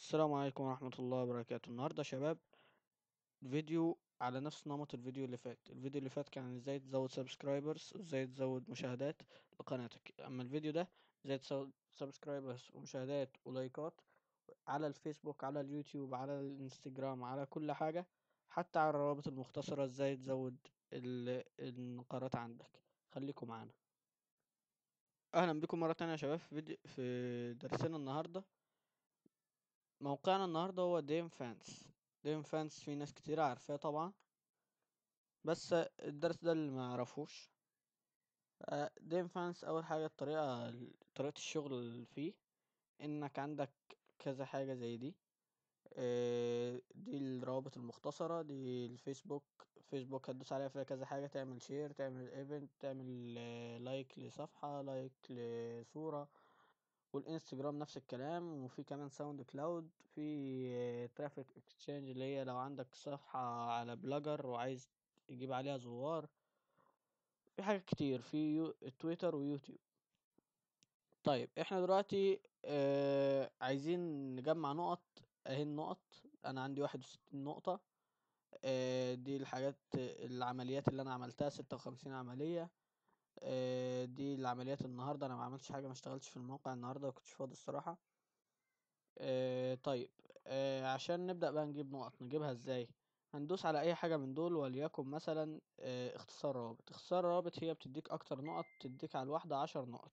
السلام عليكم ورحمة الله وبركاته النهاردة يا شباب فيديو على نفس نمط الفيديو اللي فات الفيديو اللي فات كان ازاي تزود سبسكرايبرز وازاي تزود مشاهدات لقناتك اما الفيديو ده ازاي تزود سبسكرايبرز ومشاهدات ولايكات على الفيسبوك على اليوتيوب على الانستجرام على كل حاجة حتى على الروابط المختصرة ازاي تزود ال- النقرات عندك خليكم معانا اهلا بكم مرة تانية يا شباب في فيديو في درسنا النهاردة موقعنا النهاردة هو ديم فانس ديم فانس في ناس كتير عارفاه طبعا بس الدرس ده اللي ما يعرفوش آه، ديم فانس اول حاجة الطريقة طريقة الشغل اللي فيه انك عندك كذا حاجة زي دي آه، دي الروابط المختصرة دي الفيسبوك فيسبوك هتدوس عليها فيها كذا حاجة تعمل شير تعمل ايفنت تعمل آه، لايك لصفحة لايك لصورة والانستجرام نفس الكلام وفي كمان ساوند كلاود في ترافيك اكسشينج اللي هي لو عندك صفحة على بلوجر وعايز تجيب عليها زوار في حاجات كتير في يو... تويتر ويوتيوب طيب احنا دلوقتي آه عايزين نجمع نقط اهي النقط انا عندي واحد وستين نقطة آه دي الحاجات العمليات اللي انا عملتها ستة وخمسين عملية آه دي العمليات النهاردة انا ما عملتش حاجة ما اشتغلتش في الموقع النهاردة مكنتش فاضي الصراحة آه طيب آه عشان نبدأ بقى نجيب نقط نجيبها ازاي هندوس على اي حاجة من دول وليكن مثلا آه اختصار روابط اختصار روابط هي بتديك اكتر نقط تديك على الواحدة عشر نقط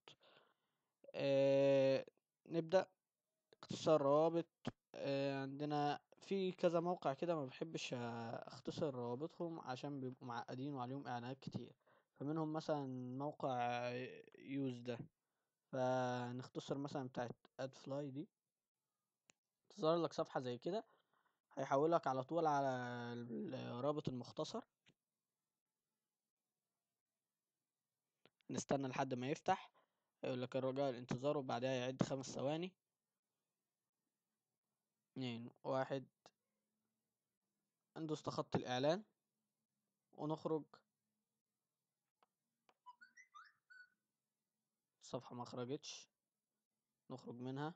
آه نبدأ اختصار روابط آه عندنا في كذا موقع كده ما بحبش اختصر روابطهم عشان بيبقوا معقدين وعليهم اعلانات كتير فمنهم مثلا موقع يوز ده فنختصر مثلا بتاعت ادفلاي دي تظهر لك صفحة زي كده هيحولك على طول على الرابط المختصر نستنى لحد ما يفتح يقول لك الرجاء الانتظار وبعدها يعد خمس ثواني اتنين واحد ندوس تخطي الإعلان ونخرج الصفحة ما خرجتش نخرج منها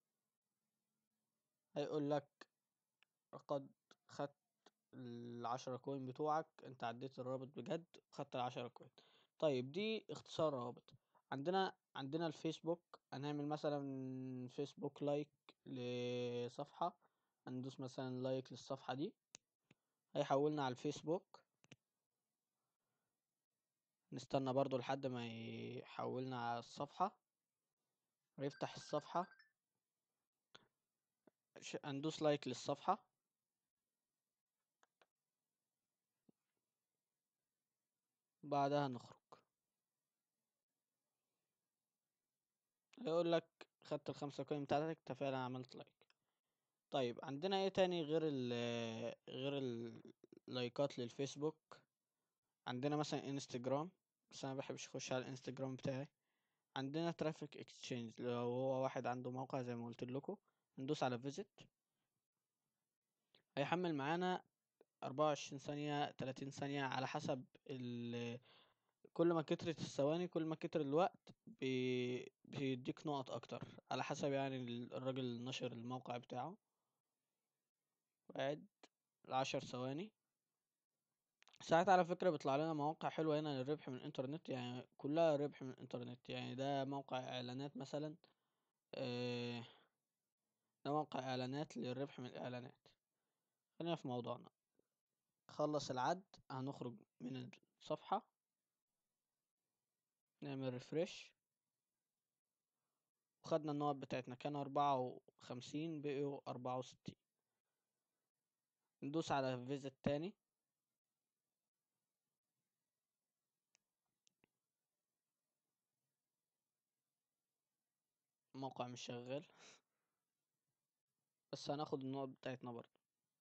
هيقول لك قد خدت العشرة كوين بتوعك انت عديت الرابط بجد خدت العشرة كوين طيب دي اختصار روابط عندنا عندنا الفيسبوك هنعمل مثلا فيسبوك لايك لصفحة هندوس مثلا لايك للصفحة دي هيحولنا على الفيسبوك نستنى برضو لحد ما يحولنا على الصفحة ويفتح الصفحة هندوس لايك للصفحة بعدها نخرج يقول لك خدت الخمسة كوين بتاعتك انت فعلا عملت لايك طيب عندنا ايه تاني غير ال غير اللايكات للفيسبوك عندنا مثلا انستجرام بس انا بحبش اخش على الانستجرام بتاعي عندنا ترافيك اكسشينج لو هو واحد عنده موقع زي ما قلت لكم ندوس على فيزيت هيحمل معانا أربعة وعشرين ثانية تلاتين ثانية على حسب ال كل ما كترت الثواني كل ما كتر الوقت بي... بيديك نقط اكتر على حسب يعني الراجل نشر الموقع بتاعه وعد العشر ثواني ساعات على فكرة بيطلع لنا مواقع حلوة هنا للربح من الانترنت يعني كلها ربح من الانترنت يعني ده موقع اعلانات مثلا آه، ده موقع اعلانات للربح من الاعلانات خلينا في موضوعنا خلص العد هنخرج من الصفحة نعمل ريفرش وخدنا النقط بتاعتنا كانوا أربعة وخمسين بقيوا أربعة وستين ندوس على فيزيت تاني الموقع مش شغال بس هناخد النقط بتاعتنا برضو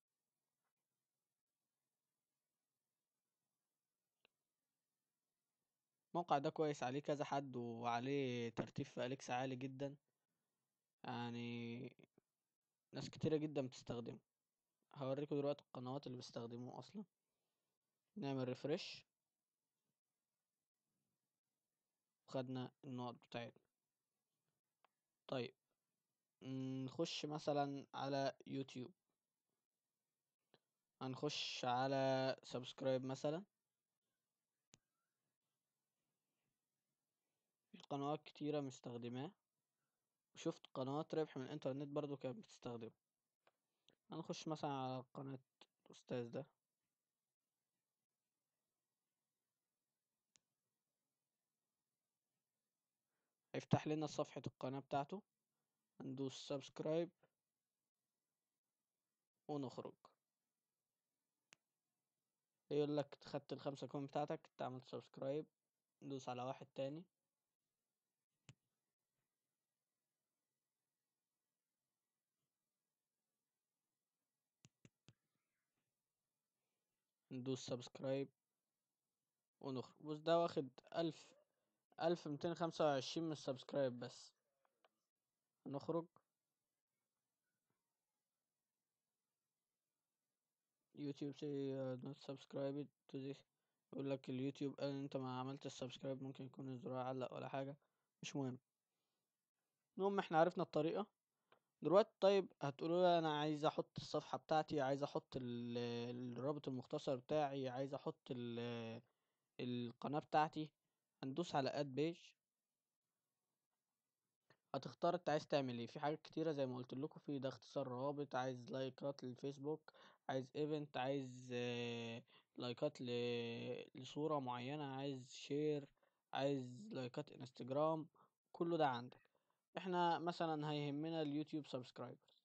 الموقع ده كويس عليه كذا حد وعليه ترتيب في أليكس عالي جدا يعني ناس كتيرة جدا بتستخدمه هوريكم دلوقتي القنوات اللي بيستخدموه أصلا نعمل ريفرش وخدنا النقط بتاعتنا طيب نخش مثلا على يوتيوب هنخش على سبسكرايب مثلا في قنوات كتيرة مستخدماه وشفت قنوات ربح من الانترنت برضو كانت بتستخدمه هنخش مثلا على قناة الأستاذ ده هيفتح لنا صفحة القناة بتاعته هندوس سبسكرايب ونخرج يقول لك خدت الخمسة كوين بتاعتك انت عملت سبسكرايب ندوس على واحد تاني ندوس سبسكرايب ونخرج بص ده واخد ألف ألف ميتين خمسة وعشرين من السبسكرايب بس نخرج يوتيوب say uh, not subscribed to this يقول لك اليوتيوب قال انت ما عملت السبسكرايب ممكن يكون الزرار علق ولا حاجة مش مهم المهم احنا عرفنا الطريقة دلوقتي طيب هتقولوا لي انا عايز احط الصفحة بتاعتي عايز احط ال- الرابط المختصر بتاعي عايز احط ال- القناة بتاعتي هندوس على اد بيج هتختار انت عايز تعمل ايه في حاجات كتيرة زي ما قلت لكم في ده اختصار روابط عايز لايكات للفيسبوك عايز ايفنت عايز آه، لايكات ل- لصورة معينة عايز شير عايز لايكات انستجرام كله ده عندك احنا مثلا هيهمنا اليوتيوب سبسكرايبرز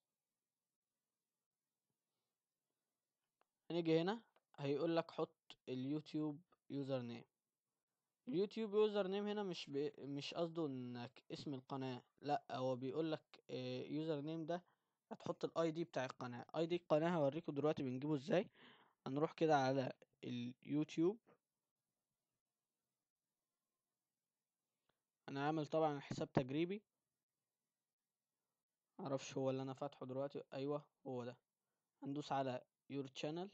هنيجي هنا هيقول لك حط اليوتيوب يوزر نيم اليوتيوب يوزر نيم هنا مش بي... مش قصده انك اسم القناة لا هو بيقول لك يوزر نيم ده هتحط الاي دي بتاع القناة اي دي القناة هوريكم دلوقتي بنجيبه ازاي هنروح كده على اليوتيوب انا عامل طبعا حساب تجريبي معرفش هو اللي انا فاتحه دلوقتي ايوه هو ده هندوس على يور channel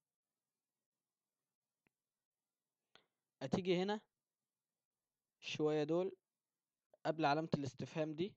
هتيجي هنا شوية دول قبل علامة الاستفهام دي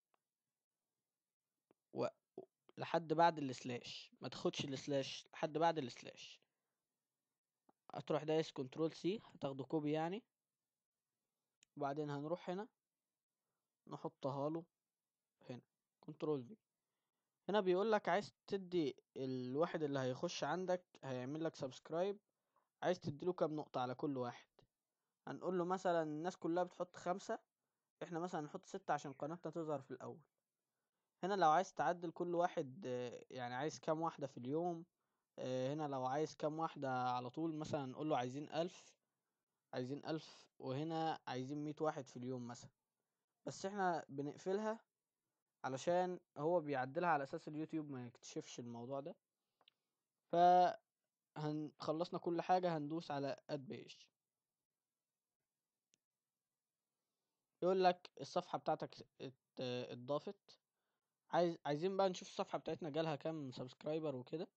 و... لحد بعد السلاش ما تاخدش السلاش لحد بعد السلاش هتروح دايس كنترول سي هتاخده كوبي يعني وبعدين هنروح هنا نحطها له هنا كنترول في هنا بيقول لك عايز تدي الواحد اللي هيخش عندك هيعمل لك سبسكرايب عايز تديله كام نقطة على كل واحد هنقول له مثلا الناس كلها بتحط خمسة احنا مثلا نحط ستة عشان قناتنا تظهر في الأول هنا لو عايز تعدل كل واحد آه، يعني عايز كام واحدة في اليوم آه، هنا لو عايز كام واحدة على طول مثلا نقول له عايزين ألف عايزين ألف وهنا عايزين مية واحد في اليوم مثلا بس احنا بنقفلها علشان هو بيعدلها على أساس اليوتيوب ما يكتشفش الموضوع ده ف هن... خلصنا كل حاجة هندوس على اد بيج يقول لك الصفحة بتاعتك ات... اتضافت عايز عايزين بقى نشوف الصفحة بتاعتنا جالها كام سبسكرايبر وكده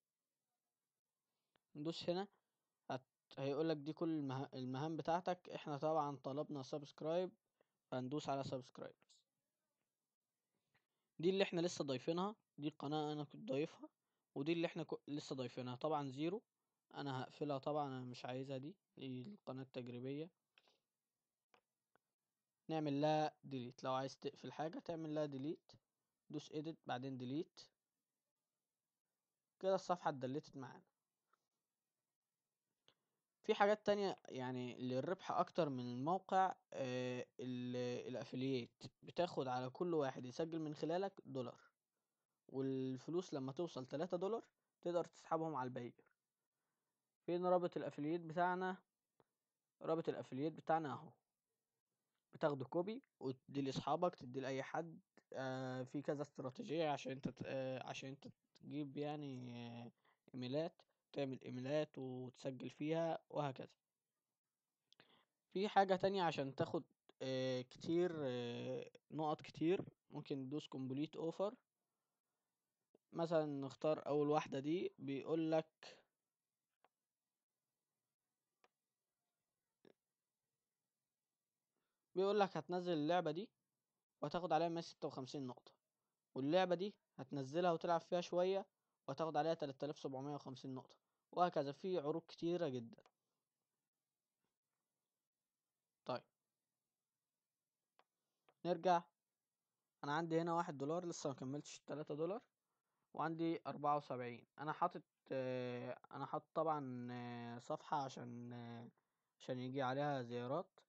ندوس هنا هت... هيقول لك دي كل المه... المهام بتاعتك احنا طبعا طلبنا سبسكرايب فهندوس على سبسكرايبرز دي اللي احنا لسه ضايفينها دي قناة انا كنت ضايفها ودي اللي احنا ك... لسه ضايفينها طبعا زيرو انا هقفلها طبعا انا مش عايزها دي دي القناة التجريبية نعمل لها ديليت لو عايز تقفل حاجة تعمل لها ديليت دوس edit بعدين ديليت كده الصفحة اتدلتت معانا في حاجات تانية يعني للربح اكتر من الموقع آه الافلييت بتاخد على كل واحد يسجل من خلالك دولار والفلوس لما توصل تلاتة دولار تقدر تسحبهم على الباير فين رابط الافلييت بتاعنا رابط الافلييت بتاعنا اهو بتاخده كوبي وتدي لاصحابك تدي لاي حد آه في كذا استراتيجية عشان انت ت- آه عشان انت تجيب يعني آه ايميلات تعمل ايميلات وتسجل فيها وهكذا في حاجة تانية عشان تاخد آه كتير آه نقط كتير ممكن تدوس كومبليت اوفر مثلا نختار اول واحدة دي بيقول لك بيقول لك هتنزل اللعبة دي وهتاخد عليها 156 نقطة واللعبة دي هتنزلها وتلعب فيها شوية وهتاخد عليها 3750 نقطة وهكذا في عروض كتيرة جدا طيب نرجع انا عندي هنا واحد دولار لسه مكملتش التلاتة دولار وعندي أربعة وسبعين أنا حاطط آه، أنا حاطط طبعا آه، صفحة عشان آه، عشان يجي عليها زيارات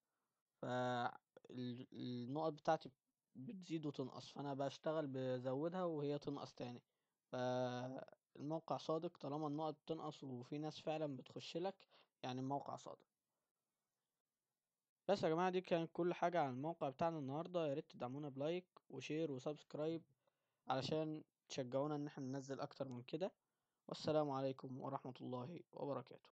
فالنقط بتاعتي بتزيد وتنقص فأنا بشتغل بزودها وهي تنقص تاني فالموقع صادق طالما النقط بتنقص وفي ناس فعلا بتخش لك يعني الموقع صادق بس يا جماعة دي كانت كل حاجة عن الموقع بتاعنا النهاردة يا ريت تدعمونا بلايك وشير وسبسكرايب علشان تشجعونا ان احنا ننزل اكتر من كده والسلام عليكم ورحمة الله وبركاته